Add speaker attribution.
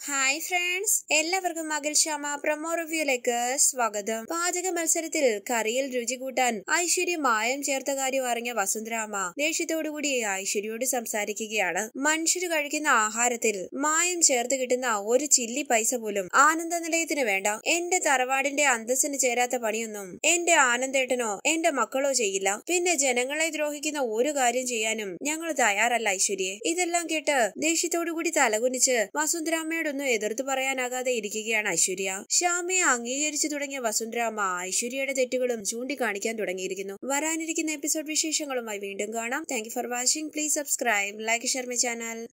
Speaker 1: hi friends എല്ലാവർക്കും മകിൽ Shyama promo റിവ്യൂയിലേക്ക് സ്വാഗതം പാചക മത്സരത്തിൽ കറിയിൽ രുചി കൂട്ടാൻ ഐശ്വര്യ മായം ചേർത്ത കാര്യം അറിഞ്ഞ വസുന്ധരാമ ദേഷ്യത്തോടുകൂടി ഐശ്വര്യയോട് സംസാരിക്കുകയാണ് മനുഷ്യര് കഴിക്കുന്ന ആഹാരത്തിൽ മായം ചേർത്ത് കിട്ടുന്ന ഒരു ചില്ലി പൈസ പോലും ആനന്ദ നിലയത്തിന് വേണ്ട എന്റെ തറവാടിന്റെ അന്തസ്സിന് ചേരാത്ത പണിയൊന്നും എന്റെ ആനന്ദേട്ടനോ എന്റെ മക്കളോ ചെയ്യില്ല പിന്നെ ജനങ്ങളെ ദ്രോഹിക്കുന്ന ഒരു കാര്യം ചെയ്യാനും ഞങ്ങൾ തയ്യാറല്ല ഐശ്വര്യയെ ഇതെല്ലാം കേട്ട് ദേഷ്യത്തോടുകൂടി തലകുനിച്ച് വസുന്ധരാമയോടൊന്നും എതിർത്ത് പറയാനാകാതെ ഇരിക്കുകയാണ് ഐശ്വര്യ ശ്യാമയെ അംഗീകരിച്ചു തുടങ്ങിയ വസുന്ധരാമ ഐശ്വര്യയുടെ തെറ്റുകളും ചൂണ്ടിക്കാണിക്കാൻ തുടങ്ങിയിരിക്കുന്നു വരാനിരിക്കുന്ന എപ്പിസോഡ് വിശേഷങ്ങളുമായി വീണ്ടും കാണാം thank for watching please subscribe like share my channel